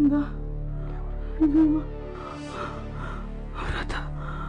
ಕಂದ ನಿಮ್ಮ ವ್ರತ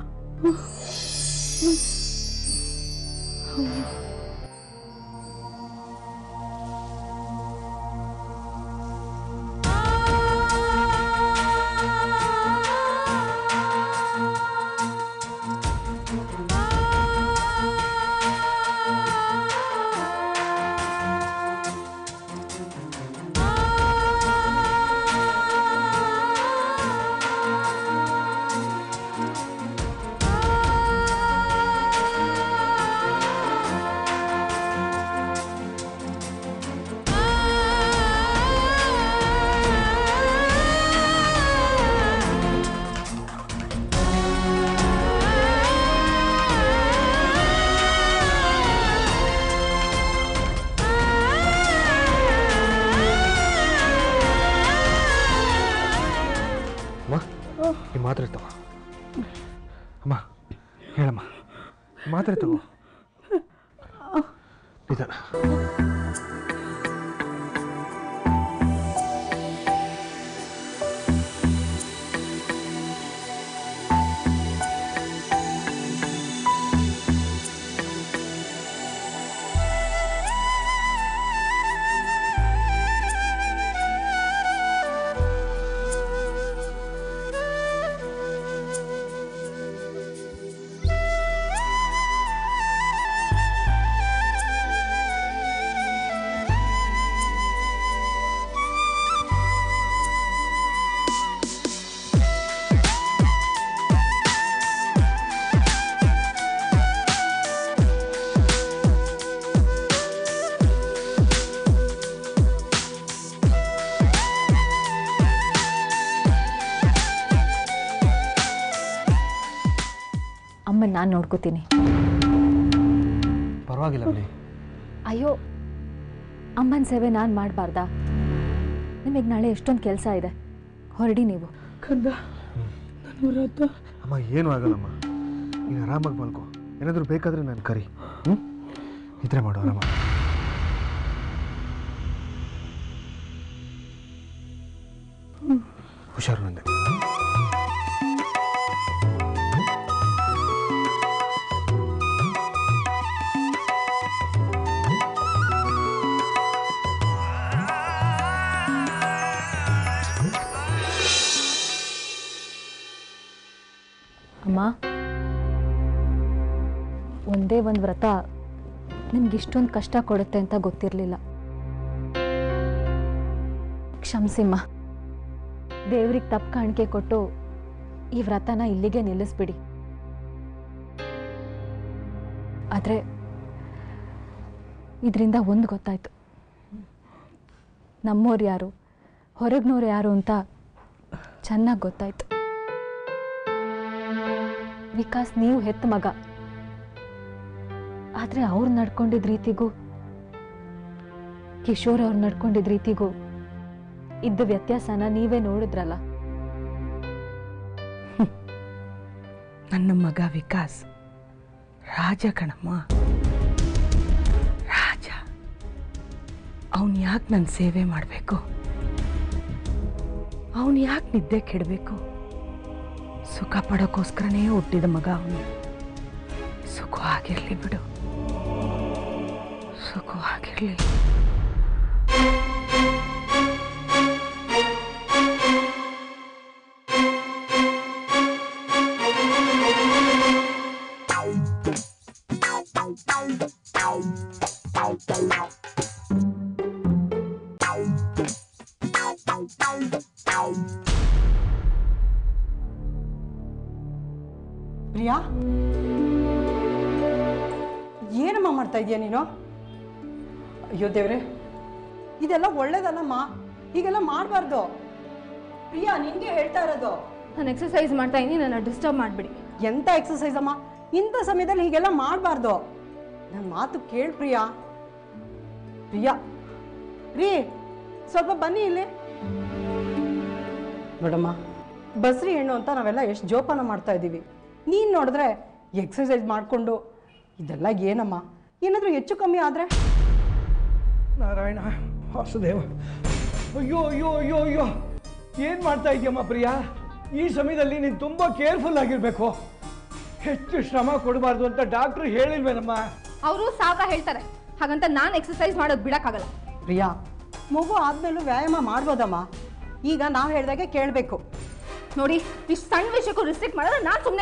ಅಮ್ಮ ಈ ಮಾತ್ರೆ ತಗೋ ಅಮ್ಮ ಹೇಳಮ್ಮ ಈ ಮಾತ್ರೆ ತಗೋ ನಿಧಾನ ಅಮ್ಮನ ನಾನು ನೋಡ್ಕೋತೀನಿ ಪರವಾಗಿಲ್ಲ ಬಿಡಿ ಅಯ್ಯೋ ಅಮ್ಮನ ಸೇವೆ ನಾನು ಮಾಡಬಾರ್ದಾ ನಿಮಗೆ ನಾಳೆ ಎಷ್ಟೊಂದು ಕೆಲಸ ಇದೆ ಹೊರಡಿ ನೀವು ಕಂದ ನನ್ನ ವ್ರತ ಅಮ್ಮ ಏನೂ ಆಗಲ್ಲಮ್ಮ ನೀನು ಆರಾಮಾಗಿ ಮಲ್ಕೋ ಏನಾದರೂ ಬೇಕಾದರೆ ನಾನು ಕರಿ ಹ್ಞೂ ನಿದ್ರೆ ಮಾಡು ಆರಾಮ ಹುಷಾರು ನಂದೆ ಅಮ್ಮ ಒಂದೇ ಒಂದು ವ್ರತ ನಿಮ್ಗೆ ಇಷ್ಟೊಂದು ಕಷ್ಟ ಕೊಡುತ್ತೆ ಅಂತ ಗೊತ್ತಿರಲಿಲ್ಲ ಕ್ಷಮಿಸಿಮ್ಮ ದೇವ್ರಿಗೆ ತಪ್ಪು ಕಾಣಿಕೆ ಕೊಟ್ಟು ಈ ವ್ರತನ ಇಲ್ಲಿಗೆ ನಿಲ್ಲಿಸ್ಬಿಡಿ ಆದರೆ ಇದರಿಂದ ಒಂದು ಗೊತ್ತಾಯ್ತು ನಮ್ಮೋರು ಯಾರು ಹೊರಗ್ನೋರು ಯಾರು ಅಂತ ಚೆನ್ನಾಗಿ ಗೊತ್ತಾಯ್ತು ವಿಕಾಸ್ ನೀವು ಹೆತ್ತ ಮಗ ಆದ್ರೆ ಅವ್ರು ನಡ್ಕೊಂಡಿದ್ದ ರೀತಿಗೂ ಕಿಶೋರ್ ಅವ್ರು ನಡ್ಕೊಂಡಿದ್ದ ರೀತಿಗೂ ಇದ್ದ ವ್ಯತ್ಯಾಸನ ನೀವೇ ನೋಡಿದ್ರಲ್ಲ ನನ್ನ ಮಗ ವಿಕಾಸ್ ರಾಜ ಕಣಮ್ಮ ರಾಜ ಅವನು ಯಾಕೆ ನನ್ನ ಸೇವೆ ಮಾಡಬೇಕು ಅವನು ಯಾಕೆ ನಿದ್ದೆ ಕೆಡಬೇಕು ಸುಖ ಪಡೋಕ್ಕೋಸ್ಕರನೇ ಹುಟ್ಟಿದ ಮಗ ಅವನು ಸುಖವಾಗಿರ್ಲಿ ಬಿಡು ಸುಖವಾಗಿರ್ಲಿ ಪ್ರಿಯಾ ಏನಮ್ಮ ಮಾಡ್ತಾ ಇದೀಯ ನೀನು ಅಯ್ಯೋ ದೇವ್ರೆ ಇದೆಲ್ಲ ಒಳ್ಳೇದಲ್ಲಮ್ಮ ಹೀಗೆಲ್ಲ ಮಾಡಬಾರ್ದು ಪ್ರಿಯಾ ನಿನ್ಗೆ ಹೇಳ್ತಾ ಇರೋದು ನಾನು ಎಕ್ಸಸೈಸ್ ಮಾಡ್ತಾ ಇದ್ದೀನಿ ನನ್ನ ಡಿಸ್ಟರ್ಬ್ ಮಾಡಿಬಿಡಿ ಎಂತ ಎಕ್ಸಸೈಸ್ ಅಮ್ಮ ಇಂಥ ಸಮಯದಲ್ಲಿ ಹೀಗೆಲ್ಲ ಮಾಡಬಾರ್ದು ನನ್ನ ಮಾತು ಕೇಳು ಪ್ರಿಯಾ ಪ್ರಿಯಾ ರೀ ಸ್ವಲ್ಪ ಬನ್ನಿ ಇಲ್ಲಿ ನೋಡಮ್ಮ ಬಸ್ರಿ ಹೆಣ್ಣು ಅಂತ ನಾವೆಲ್ಲ ಎಷ್ಟು ಜೋಪಾನ ಮಾಡ್ತಾ ಇದ್ದೀವಿ ನೀನು ನೋಡಿದ್ರೆ ಎಕ್ಸಸೈಸ್ ಮಾಡಿಕೊಂಡು ಇದೆಲ್ಲ ಏನಮ್ಮ ಏನಾದರೂ ಹೆಚ್ಚು ಕಮ್ಮಿ ಆದರೆ ನಾರಾಯಣ ವಾಸುದೇವ ಅಯ್ಯೋ ಅಯ್ಯೋ ಅಯ್ಯೋ ಅಯ್ಯೋ ಏನು ಮಾಡ್ತಾ ಇದೆಯಮ್ಮ ಪ್ರಿಯಾ ಈ ಸಮಯದಲ್ಲಿ ನೀನು ತುಂಬ ಕೇರ್ಫುಲ್ ಆಗಿರಬೇಕು ಹೆಚ್ಚು ಶ್ರಮ ಕೊಡಬಾರ್ದು ಅಂತ ಡಾಕ್ಟ್ರು ಹೇಳಿಲ್ವೇನಮ್ಮ ಅವರು ಸಾವಿರ ಹೇಳ್ತಾರೆ ಹಾಗಂತ ನಾನು ಎಕ್ಸಸೈಸ್ ಮಾಡೋದು ಬಿಡಕ್ಕಾಗಲ್ಲ ಪ್ರಿಯಾ ಮಗು ಆದ್ಮೇಲೂ ವ್ಯಾಯಾಮ ಮಾಡ್ಬೋದಮ್ಮ ಈಗ ನಾವು ಹೇಳ್ದಾಗೆ ಕೇಳಬೇಕು ನೋಡಿ ಇಷ್ಟು ಸಣ್ಣ ವಿಷಯಕ್ಕೂ ರಿಸ್ಟ್ರಿಕ್ಟ್ ಮಾಡಿದ್ರೆ ನಾನು ಸುಮ್ಮನೆ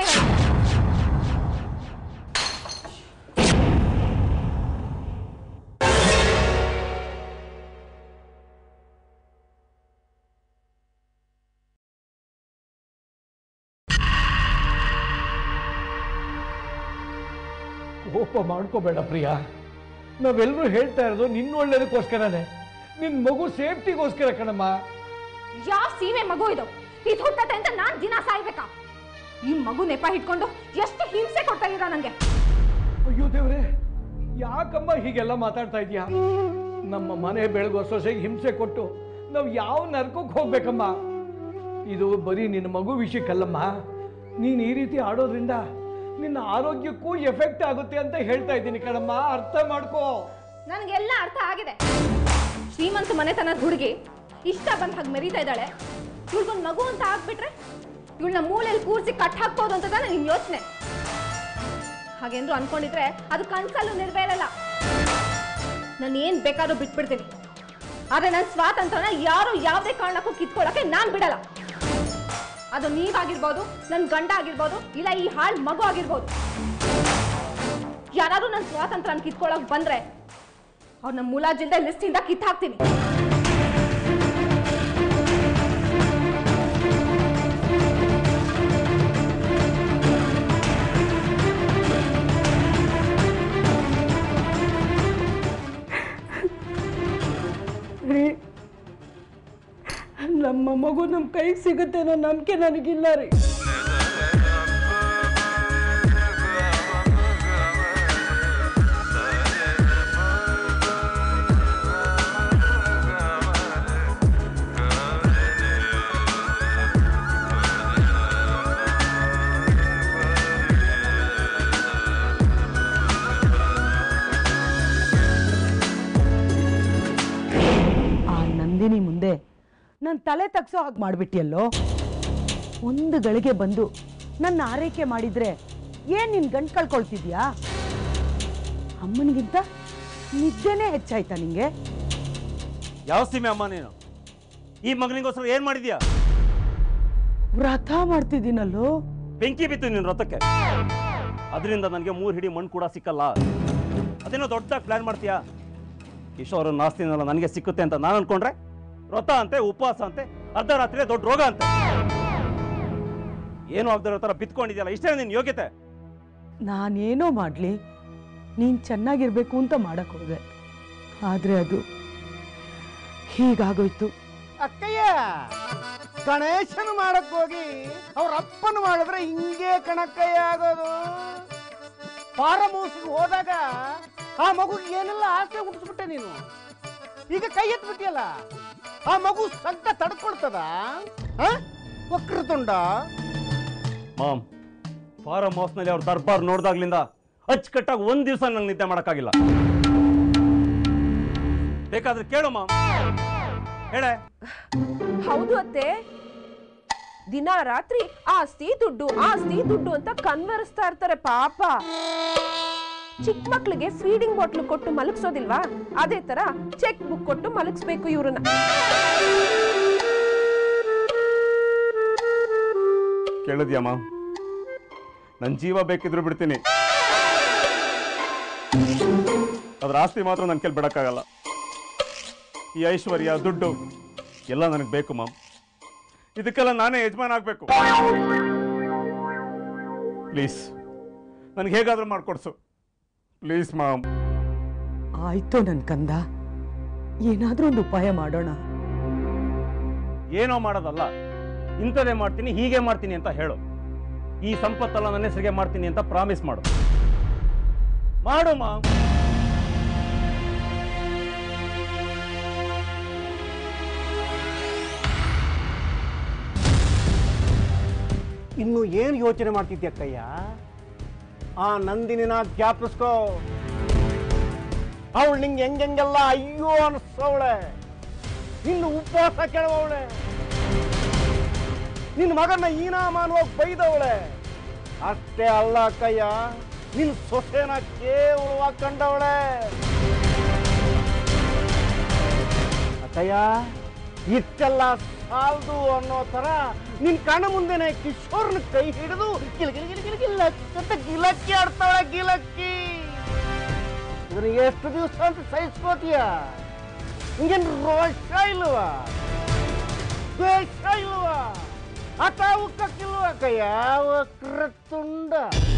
ಕೋಪ ಮಾಡ್ಕೋಬೇಡ ಪ್ರಿಯಾ ನಾವೆಲ್ಲರೂ ಹೇಳ್ತಾ ಇರೋದು ನಿನ್ನ ಒಳ್ಳೇದಕ್ಕೋಸ್ಕರನೇ ನಿನ್ನ ಮಗು ಸೇಫ್ಟಿಗೋಸ್ಕರ ಕಣಮ್ಮ ಯಾವ ಸೀಮೆ ಮಗು ಇದು ಇದು ಹುಟ್ಟತ್ತೆ ಅಂತ ನಾನು ದಿನ ಸಾಯ್ಬೇಕಾ ಈ ಮಗು ನೆಪ ಹಿಡ್ಕೊಂಡು ಎಷ್ಟು ಹಿಂಸೆ ಕೊಡ್ತಾ ಇದ್ದೀರಾ ನನಗೆ ಅಯ್ಯೋ ದೇವ್ರೆ ಯಾಕಮ್ಮ ಹೀಗೆಲ್ಲ ಮಾತಾಡ್ತಾ ಇದೀಯಾ ನಮ್ಮ ಮನೆ ಬೆಳಗೋ ಸೊಸೆಗೆ ಹಿಂಸೆ ಕೊಟ್ಟು ನಾವು ಯಾವ ನರ್ಕಕ್ಕೆ ಹೋಗ್ಬೇಕಮ್ಮ ಇದು ಬರೀ ನಿನ್ನ ಮಗು ವಿಷಯಕ್ಕಲ್ಲಮ್ಮ ನೀನು ಈ ರೀತಿ ಆಡೋದ್ರಿಂದ ನಿನ್ನ ಆರೋಗ್ಯಕ್ಕೂ ಎಫೆಕ್ಟ್ ಆಗುತ್ತೆ ಅಂತ ಹೇಳ್ತಾ ಇದ್ದೀನಿ ಕಣಮ್ಮ ಅರ್ಥ ಮಾಡ್ಕೋ ನನಗೆಲ್ಲ ಅರ್ಥ ಆಗಿದೆ ಶ್ರೀಮಂತ ಮನೆತನದ ಹುಡುಗಿ ಇಷ್ಟ ಬಂದ ಹಾಗೆ ಮೆರೀತಾ ಇದ್ದಾಳೆ ಇವಳಿಗೊಂದು ಮಗು ಅಂತ ಆಗ್ಬಿಟ್ರೆ ಇವಳನ್ನ ಮೂಲೆಯಲ್ಲಿ ಕೂರಿಸಿ ಕಟ್ ಹಾಕ್ಬೋದು ಅಂತ ತಾನೇ ನಿಮ್ ಯೋಚನೆ ಹಾಗೇನ್ರು ಅನ್ಕೊಂಡಿದ್ರೆ ಅದು ಕನ್ಸಲ್ಲೂ ನೆರವೇರಲ್ಲ ನಾನು ಏನ್ ಬೇಕಾದ್ರೂ ಬಿಟ್ಬಿಡ್ತೀನಿ ಆದ್ರೆ ನನ್ನ ಸ್ವಾತಂತ್ರ್ಯನ ಯಾರು ಯಾವುದೇ ಕಾರಣಕ್ಕೂ ಕಿತ್ಕೊಳ್ಳೋಕೆ ನಾನ್ ಬಿಡಲ್ಲ ಅದು ನೀವಾಗಿರ್ಬೋದು ನನ್ನ ಗಂಡ ಆಗಿರ್ಬೋದು ಇಲ್ಲ ಈ ಹಾಳ್ ಮಗು ಆಗಿರ್ಬೋದು ಯಾರಾದ್ರೂ ನನ್ನ ಸ್ವಾತಂತ್ರ್ಯನ ಕಿತ್ಕೊಳ್ಳೋಕೆ ಬಂದ್ರೆ ಅವ್ರನ್ನ ಮುಲಾಜಿಂದ ಲಿಸ್ಟಿಂದ ಕಿತ್ ಹಾಕ್ತೀನಿ ರೀ ನಮ್ಮ ಮಗು ನಮ್ಮ ಕೈಗೆ ಸಿಗುತ್ತೆ ಅನ್ನೋ ನಂಬಿಕೆ ನನಗಿಲ್ಲ ರೀ ಆ ನಂದಿನಿ ಮುಂದೆ ನನ್ನ ತಲೆ ತಗ್ಸೋ ಹಾಗೆ ಮಾಡಿಬಿಟ್ಟಿಯಲ್ಲೋ ಒಂದು ಗಳಿಗೆ ಬಂದು ನನ್ನ ಆರೈಕೆ ಮಾಡಿದ್ರೆ ಏನ್ ನಿನ್ ಗಂಟು ಕಳ್ಕೊಳ್ತಿದ್ಯಾ ಅಮ್ಮನಿಗಿಂತ ನಿದ್ದೆನೇ ಹೆಚ್ಚಾಯ್ತಾ ನಿಂಗೆ ಯಾವ ಸೀಮೆ ಅಮ್ಮ ನೀನು ಈ ಮಗನಿಗೋಸ್ಕರ ಏನ್ ಮಾಡಿದ್ಯಾ ವ್ರತ ಮಾಡ್ತಿದ್ದೀನಲ್ಲೋ ಬೆಂಕಿ ಬಿತ್ತು ನಿನ್ನ ರಥಕ್ಕೆ ಅದರಿಂದ ನನಗೆ ಮೂರು ಹಿಡಿ ಮಣ್ಣು ಕೂಡ ಸಿಕ್ಕಲ್ಲ ಅದೇನೋ ದೊಡ್ಡದಾಗಿ ಪ್ಲಾನ್ ಮಾಡ್ತೀಯಾ ಕಿಶೋರ್ ನಾಸ್ತಿನಲ್ಲ ನನಗೆ ಸಿಕ್ಕುತ್ತೆ ಅಂತ ನಾನು ಅನ್ಕೊಂಡ್ರೆ ವ್ರತ ಅಂತೆ ಉಪವಾಸ ಅಂತೆ ಅರ್ಧ ರಾತ್ರಿ ದೊಡ್ಡ ರೋಗ ಅಂತೆ ಏನು ಆಗ್ದಿರೋ ಥರ ಬಿತ್ಕೊಂಡಿದ್ಯಲ್ಲ ಇಷ್ಟೇ ನಿನ್ನ ಯೋಗ್ಯತೆ ನಾನೇನೋ ಮಾಡ್ಲಿ ನೀನ್ ಚೆನ್ನಾಗಿರ್ಬೇಕು ಅಂತ ಮಾಡಕ್ ಹೋದೆ ಆದ್ರೆ ಅದು ಹೀಗಾಗೋಯ್ತು ಅಕ್ಕಯ್ಯ ಗಣೇಶನ ಮಾಡಕ್ ಹೋಗಿ ಅವ್ರ ಅಪ್ಪನ ಮಾಡಿದ್ರೆ ಹಿಂಗೆ ಕಣಕ್ಕಯ್ಯ ಆಗೋದು ಫಾರಂ ಹೌಸ್ಗೆ ಹೋದಾಗ ಆ ಮಗುಗೆ ಏನೆಲ್ಲ ಆಸೆ ಹುಟ್ಟಿಸ್ಬಿಟ್ಟೆ ನೀನು ಈಗ ಕೈ ಎತ್ಬಿಟ್ಟಿಯಲ್ಲ ಆ ಮಗು ಸಂಕಟ ತಡ್ಕೊಳ್ತದ ಆ? ವಕ್ರತುಂಡ ಮಾಮ್ ಫಾರಂ ಹೌಸ್ನಲ್ಲಿ ಅವ್ರ ದರ್ಬಾರ್ ನೋಡ್ದಾಗ್ಲಿಂದ ಅಚ್ಚುಕಟ್ಟಾಗಿ ಒಂದ್ ದಿವಸ ನಂಗೆ ನಿದ್ದೆ ಮಾಡೋಕ್ಕಾಗಿಲ್ಲ ಬೇಕಾದ್ರೆ ಕೇಳು ಮಾಮ್ ಹೇಳೆ ಹೌದು ಅತ್ತೆ ದಿನ ರಾತ್ರಿ ಆಸ್ತಿ ದುಡ್ಡು ಆಸ್ತಿ ದುಡ್ಡು ಅಂತ ಕನ್ವರಿಸ್ತಾ ಇರ್ತಾರೆ ಪಾಪ ಚಿಕ್ಕ ಮಕ್ಳಿಗೆ ಫೀಡಿಂಗ್ ಬಾಟ್ಲು ಕೊಟ್ಟು ಮಲಗಿಸೋದಿಲ್ವಾ ಅದೇ ತರ ಚೆಕ್ ಬುಕ್ ಕೊಟ್ಟು ಮಲಗಿಸ್ಬೇಕು ಇವ್ರನ್ನ ಕೇಳಿದ್ಯಾ ಮಾಮ್ ನನ್ನ ಜೀವ ಬೇಕಿದ್ರು ಬಿಡ್ತೀನಿ ಅದ್ರ ಆಸ್ತಿ ಮಾತ್ರ ನನ್ನ ಕೇಳಿ ಬಿಡಕ್ಕಾಗಲ್ಲ ಈ ಐಶ್ವರ್ಯ ದುಡ್ಡು ಎಲ್ಲ ನನಗೆ ಬೇಕು ಮಾಮ್ ಇದಕ್ಕೆಲ್ಲ ನಾನೇ ಯಜಮಾನ ಆಗ್ಬೇಕು ಪ್ಲೀಸ್ ನನಗೆ ಹೇಗಾದ್ರೂ ಮಾಡ್ಕೊಡ್ಸು ಪ್ಲೀಸ್ ಮಾಮ್ ಆಯ್ತು ನನ್ ಕಂದ ಏನಾದ್ರೂ ಒಂದು ಉಪಾಯ ಮಾಡೋಣ ಏನೋ ಮಾಡೋದಲ್ಲ ಇಂಥದೇ ಮಾಡ್ತೀನಿ ಹೀಗೆ ಮಾಡ್ತೀನಿ ಅಂತ ಹೇಳು ಈ ಸಂಪತ್ತೆಲ್ಲ ನನ್ನ ಹೆಸರಿಗೆ ಮಾಡ್ತೀನಿ ಅಂತ ಪ್ರಾಮಿಸ್ ಮಾಡು ಮಾಡು ಮಾಮ್ ಇನ್ನು ಏನು ಯೋಚನೆ ಮಾಡ್ತಿದ್ಯ ಅಕ್ಕಯ್ಯ ಆ ನಂದಿನಿನ ಜ್ಞಾಪಿಸ್ಕೋ ಅವಳು ನಿಂಗೆ ಹೆಂಗೆಂಗೆಲ್ಲ ಅಯ್ಯೋ ಅನಿಸವಳೆ ಇನ್ನು ಉಪವಾಸ ಕೇಳುವವಳೆ ನಿನ್ನ ಮಗನ ಈನಾಮಾನವಾಗಿ ಬೈದವಳೆ ಅಷ್ಟೇ ಅಲ್ಲ ಅಕ್ಕಯ್ಯ ನಿನ್ನ ಸೊಸೆನ ಕೇವಲವಾಗಿ ಕಂಡವಳೆ ಅಕ್ಕಯ್ಯ ಇಷ್ಟೆಲ್ಲ ಸಾಲ್ದು ಅನ್ನೋ ತರ ನಿನ್ ಕಣ್ಣ ಮುಂದೆನೆ ಕಿಶೋರ್ನ ಕೈ ಹಿಡಿದು ಗಿಲ ಗಿಲ ಗಿಲ ಗಿಲ ಗಿಲ ಅಂತ ಗಿಲಕ್ಕಿ ಆಡ್ತಾಳೆ ಗಿಲಕ್ಕಿ ಇದನ್ನ ಎಷ್ಟು ದಿವಸ ಅಂತ ಸಹಿಸ್ಕೋತೀಯ ನಿಂಗೇನು ರೋಷ ಇಲ್ವಾ ದ್ವೇಷ ಇಲ್ವಾ ಅಟ ಉಕ್ಕಕ್ಕಿಲ್ವಾ ಕಯ್ಯ ವಕ್ರತುಂಡ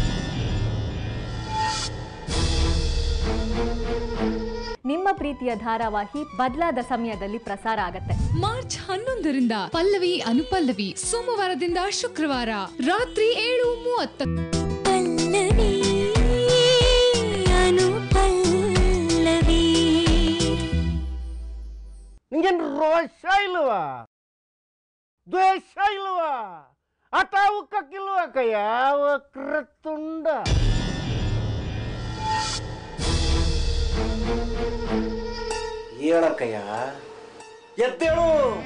ನಿಮ್ಮ ಪ್ರೀತಿಯ ಧಾರಾವಾಹಿ ಬದಲಾದ ಸಮಯದಲ್ಲಿ ಪ್ರಸಾರ ಆಗತ್ತೆ ಮಾರ್ಚ್ ಹನ್ನೊಂದರಿಂದ ಪಲ್ಲವಿ ಅನುಪಲ್ಲವಿ ಸೋಮವಾರದಿಂದ ಶುಕ್ರವಾರ ರಾತ್ರಿ ಏಳು ಮೂವತ್ತ ಪಲ್ಲವಿ ಅನುಪಲ್ಲವಿ ನಿಂಗೇನು ರೋಷ ಇಲ್ವಾ ದ್ವೇಷ ಇಲ್ವಾ ಅಟ ಉಕ್ಕಕ್ಕಿಲ್ವಾ ಕಯ್ಯ ವಕ್ರತುಂಡ ಹೇಳಕ್ಕಯ್ಯ ಎದ್ದೇಳು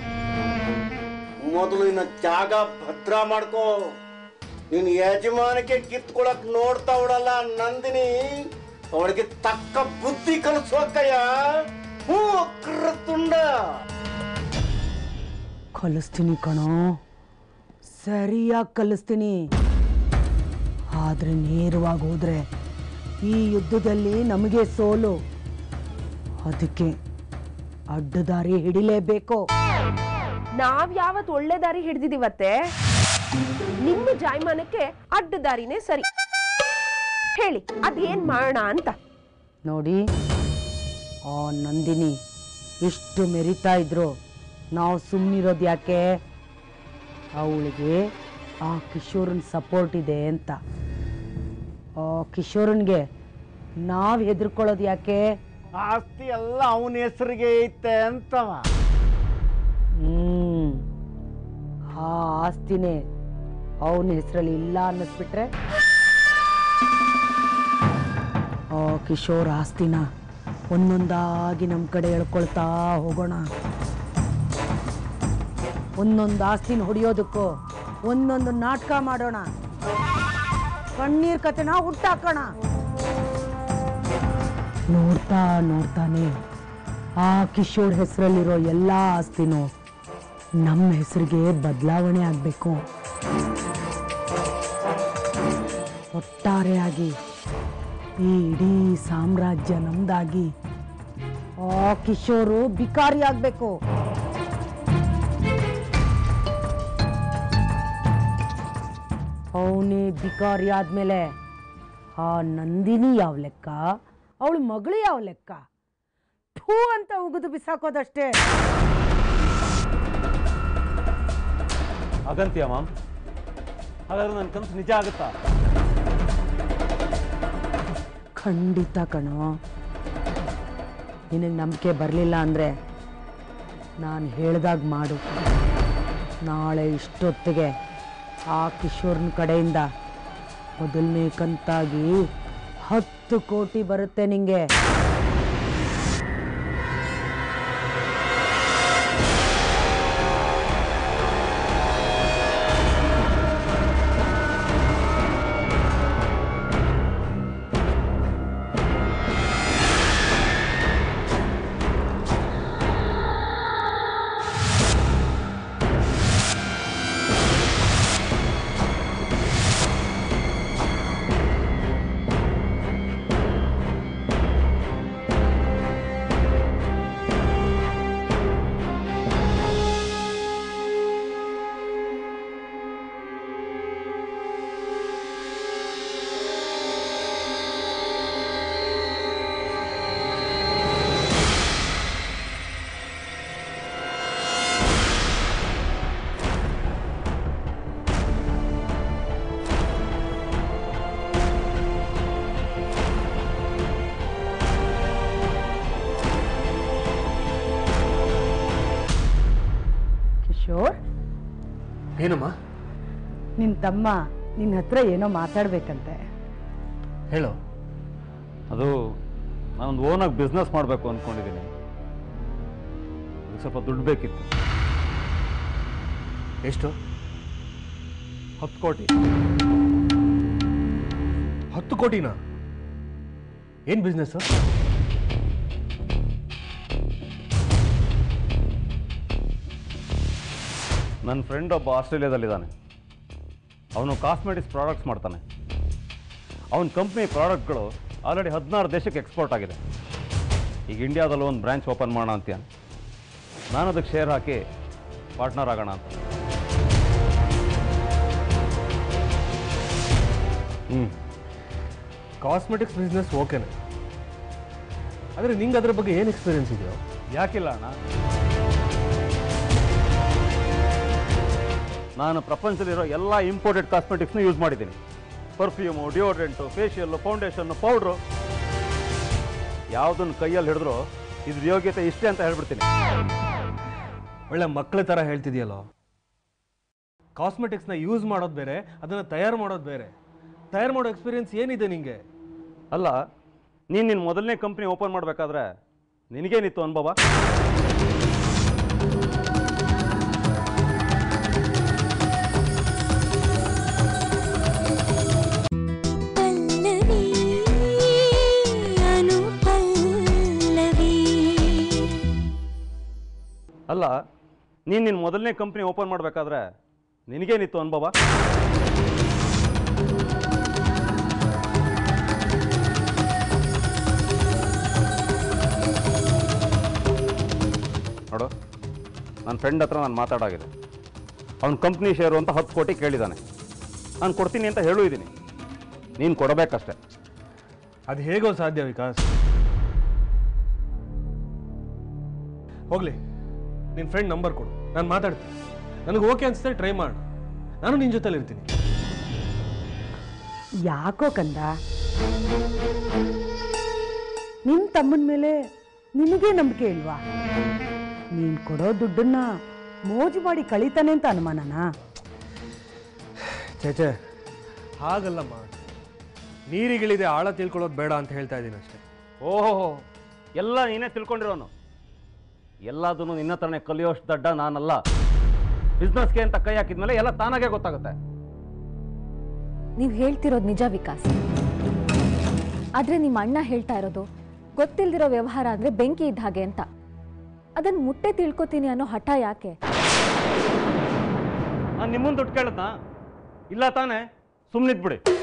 ಮೊದಲು ಇನ್ನ ಜಾಗ ಭದ್ರ ಮಾಡ್ಕೋ ನಿನ್ ಯಜಮಾನಕ್ಕೆ ಕಿತ್ಕೊಳಕ್ ನೋಡ್ತಾವಳಲ್ಲ ನಂದಿನಿ ಅವಳಿಗೆ ತಕ್ಕ ಬುದ್ಧಿ ಕಲಿಸೋಕಯ್ಯ ಹ್ಞೂ ತುಂಡ ಕಲಿಸ್ತೀನಿ ಕಣೋ ಸರಿಯಾಗಿ ಕಲಿಸ್ತೀನಿ ಆದ್ರೆ ನೇರವಾಗಿ ಹೋದ್ರೆ ಈ ಯುದ್ಧದಲ್ಲಿ ನಮಗೆ ಸೋಲು ಅದಕ್ಕೆ ಅಡ್ಡದಾರಿ ಹಿಡಿಲೇಬೇಕು ನಾವ್ ಯಾವತ್ ಒಳ್ಳೆ ದಾರಿ ಹಿಡ್ದಿದೀವತ್ತೆ ನಿಮ್ಮ ಜಾಯಮಾನಕ್ಕೆ ಅಡ್ಡ ದಾರಿನೇ ಸರಿ ಹೇಳಿ ಅದೇನ್ ಮಾಡೋಣ ಅಂತ ನೋಡಿ ಆ ನಂದಿನಿ ಎಷ್ಟು ಮೆರಿತಾ ಇದ್ರು ನಾವು ಸುಮ್ಮನಿರೋದು ಯಾಕೆ ಅವಳಿಗೆ ಆ ಕಿಶೋರನ್ ಸಪೋರ್ಟ್ ಇದೆ ಅಂತ ಆ ಕಿಶೋರನ್ಗೆ ನಾವು ಹೆದರ್ಕೊಳ್ಳೋದು ಯಾಕೆ ಆಸ್ತಿ ಎಲ್ಲ ಅವನ ಹೆಸರಿಗೆ ಐತೆ ಅಂತವ ಹ್ಮ್ ಆ ಆಸ್ತಿನೇ ಅವನ ಹೆಸರಲ್ಲಿ ಇಲ್ಲ ಅನ್ನಿಸ್ಬಿಟ್ರೆ ಆ ಕಿಶೋರ್ ಆಸ್ತಿನ ಒಂದೊಂದಾಗಿ ನಮ್ಮ ಕಡೆ ಎಳ್ಕೊಳ್ತಾ ಹೋಗೋಣ ಒಂದೊಂದು ಆಸ್ತಿನ ಹೊಡೆಯೋದಕ್ಕೂ ಒಂದೊಂದು ನಾಟಕ ಮಾಡೋಣ ಕಣ್ಣೀರ್ ಕತೆನ ಹುಟ್ಟಾಕೋಣ ನೋಡ್ತಾ ನೋಡ್ತಾನೆ ಆ ಕಿಶೋರ್ ಹೆಸರಲ್ಲಿರೋ ಎಲ್ಲ ಆಸ್ತಿನೂ ನಮ್ಮ ಹೆಸರಿಗೆ ಬದಲಾವಣೆ ಆಗಬೇಕು ಒಟ್ಟಾರೆಯಾಗಿ ಈ ಇಡೀ ಸಾಮ್ರಾಜ್ಯ ನಮ್ದಾಗಿ ಆ ಕಿಶೋರು ಬಿಕಾರಿ ಆಗ್ಬೇಕು ಅವನೇ ಬಿಕಾರಿ ಆದ್ಮೇಲೆ ಆ ನಂದಿನಿ ಯಾವ ಲೆಕ್ಕ ಅವಳ ಮಗಳು ಯಾವ ಲೆಕ್ಕ ಥೂ ಅಂತ ಉಗಿದು ಬಿಸಾಕೋದಷ್ಟೇ ಹಾಗಂತೀಯ ಮಾಮ್ ಹಾಗಾದ್ರೆ ನನ್ನ ಕನಸು ನಿಜ ಆಗುತ್ತಾ ಖಂಡಿತ ಕಣೋ ನಿನಗೆ ನಂಬಿಕೆ ಬರಲಿಲ್ಲ ಅಂದರೆ ನಾನು ಹೇಳ್ದಾಗ ಮಾಡು ನಾಳೆ ಇಷ್ಟೊತ್ತಿಗೆ ಆ ಕಿಶೋರ್ನ ಕಡೆಯಿಂದ ಮೊದಲನೇ ಕಂತಾಗಿ ಹತ್ತು ಕೋಟಿ ಬರುತ್ತೆ ನಿಂಗೆ ಕಿಶೋರ್ ಏನಮ್ಮ ನಿನ್ನ ತಮ್ಮ ನಿನ್ನ ಹತ್ರ ಏನೋ ಮಾತಾಡ್ಬೇಕಂತೆ ಹೇಳು ಅದು ನಾನೊಂದು ಓನಾಗಿ ಬಿಸ್ನೆಸ್ ಮಾಡಬೇಕು ಅಂದ್ಕೊಂಡಿದ್ದೀನಿ ಅದಕ್ಕೆ ಸ್ವಲ್ಪ ದುಡ್ಡು ಬೇಕಿತ್ತು ಎಷ್ಟು ಹತ್ತು ಕೋಟಿ ಹತ್ತು ಕೋಟಿನಾ ಏನು ಬಿಸ್ನೆಸ್ ನನ್ನ ಫ್ರೆಂಡ್ ಒಬ್ಬ ಆಸ್ಟ್ರೇಲಿಯಾದಲ್ಲಿದ್ದಾನೆ ಅವನು ಕಾಸ್ಮೆಟಿಕ್ಸ್ ಪ್ರಾಡಕ್ಟ್ಸ್ ಮಾಡ್ತಾನೆ ಅವನ ಕಂಪ್ನಿ ಪ್ರಾಡಕ್ಟ್ಗಳು ಆಲ್ರೆಡಿ ಹದಿನಾರು ದೇಶಕ್ಕೆ ಎಕ್ಸ್ಪೋರ್ಟ್ ಆಗಿದೆ ಈಗ ಇಂಡಿಯಾದಲ್ಲೂ ಒಂದು ಬ್ರಾಂಚ್ ಓಪನ್ ಮಾಡೋಣ ಅಂತೀಯ ನಾನು ಅದಕ್ಕೆ ಶೇರ್ ಹಾಕಿ ಪಾರ್ಟ್ನರ್ ಆಗೋಣ ಅಂತ ಹ್ಞೂ ಕಾಸ್ಮೆಟಿಕ್ಸ್ ಬಿಸ್ನೆಸ್ ಓಕೆನೆ ಆದರೆ ನಿಂಗೆ ಅದ್ರ ಬಗ್ಗೆ ಏನು ಎಕ್ಸ್ಪೀರಿಯನ್ಸ್ ಇದೆಯೋ ಯಾಕಿಲ್ಲ ಅಣ್ಣ ನಾನು ಪ್ರಪಂಚದಲ್ಲಿರೋ ಎಲ್ಲ ಇಂಪೋರ್ಟೆಡ್ ಕಾಸ್ಮೆಟಿಕ್ಸ್ನ ಯೂಸ್ ಮಾಡಿದ್ದೀನಿ perfume deodorant facial foundation powder ಯಾವುದನ್ನು ಕೈಯಲ್ಲಿ ಹಿಡಿದ್ರು ಇದ್ರ ಯೋಗ್ಯತೆ ಇಷ್ಟೇ ಅಂತ ಹೇಳ್ಬಿಡ್ತೀನಿ ಒಳ್ಳೆ ಮಕ್ಕಳ ಥರ ಹೇಳ್ತಿದ್ಯಲ್ಲೋ ಕಾಸ್ಮೆಟಿಕ್ಸ್ನ ಯೂಸ್ ಮಾಡೋದು ಬೇರೆ ಅದನ್ನು ತಯಾರು ಮಾಡೋದು ಬೇರೆ ತಯಾರು ಮಾಡೋ ಎಕ್ಸ್ಪೀರಿಯನ್ಸ್ ಏನಿದೆ ನಿಂಗೆ ಅಲ್ಲ ನೀನು ನಿನ್ನ ಮೊದಲನೇ ಕಂಪ್ನಿ ಓಪನ್ ಮಾಡಬೇಕಾದ್ರೆ ನಿನಗೇನಿತ್ತು ಅನುಭವ ಪಲ್ಲವಿ ಅನುಪಲ್ಲವಿ ಅಲ್ಲ ನೀನು ನಿನ್ನ ಮೊದಲನೇ ಕಂಪ್ನಿ ಓಪನ್ ಮಾಡಬೇಕಾದ್ರೆ ನಿನಗೇನಿತ್ತು ಅನುಭವ ನೋಡು ನನ್ನ ಫ್ರೆಂಡ್ ಹತ್ರ ನಾನು ಮಾತಾಡಾಗಿದೆ ಅವ್ನ ಕಂಪ್ನಿ ಶೇರು ಅಂತ ಹತ್ತು ಕೋಟಿ ಕೇಳಿದ್ದಾನೆ ನಾನು ಕೊಡ್ತೀನಿ ಅಂತ ಹೇಳೂ ಇದ್ದೀನಿ ನೀನು ಕೊಡಬೇಕಷ್ಟೆ ಅದು ಹೇಗೋ ಸಾಧ್ಯ ವಿಕಾಸ್ ಹೋಗ್ಲಿ ನಿನ್ನ ಫ್ರೆಂಡ್ ನಂಬರ್ ಕೊಡು ನಾನು ಮಾತಾಡ್ತೀನಿ ನನಗೆ ಓಕೆ ಅನ್ಸುತ್ತೆ ಟ್ರೈ ಮಾಡು ನಾನು ನಿನ್ನ ಜೊತೆಲಿ ಇರ್ತೀನಿ ಯಾಕೋ ಕಂದ ನಿನ್ ತಮ್ಮನ ಮೇಲೆ ನಿನಗೆ ನಂಬಿಕೆ ಇಲ್ವಾ ನೀನ್ ಕೊಡೋ ದುಡ್ಡನ್ನ ಮೋಜು ಮಾಡಿ ಕಳೀತಾನೆ ಅಂತ ಅನುಮಾನನಾ ಚೇಚೆ ಹಾಗಲ್ಲಮ್ಮ ನೀರಿಗಿಳಿದೆ ಆಳ ತಿಳ್ಕೊಳ್ಳೋದು ಬೇಡ ಅಂತ ಹೇಳ್ತಾ ಇದ್ದೀನಿ ಅಷ್ಟೇ ಓಹೋ ಎಲ್ಲ ನೀನೇ ತಿಳ್ಕೊಂಡಿರೋನು ಎಲ್ಲದನ್ನು ನಿನ್ನ ಹತ್ರನೇ ಕಲಿಯೋಷ್ಟು ದಡ್ಡ ನಾನಲ್ಲ ಬಿಸ್ನೆಸ್ಗೆ ಅಂತ ಕೈ ಹಾಕಿದ್ಮೇಲೆ ಎಲ್ಲ ತಾನಾಗೆ ಗೊತ್ತಾಗುತ್ತೆ ನೀವು ಹೇಳ್ತಿರೋದು ನಿಜ ವಿಕಾಸ್ ಆದ್ರೆ ನಿಮ್ಮ ಅಣ್ಣ ಹೇಳ್ತಾ ಇರೋದು ಗೊತ್ತಿಲ್ದಿರೋ ವ್ಯವಹಾರ ಅಂದ್ರೆ ಬೆಂಕಿ ಇದ್ದ ಹಾಗೆ ಅಂತ ಅದನ್ನ ಮುಟ್ಟೆ ತಿಳ್ಕೊತೀನಿ ಅನ್ನೋ ಹಠ ಯಾಕೆ ನಾನು ನಿಮ್ಮನ್ನು ದುಡ್ಡು ಕೇಳದ್ನಾ ಇಲ್ಲ ತಾನೇ ಸುಮ್ಮನಿದ್ಬಿಡಿ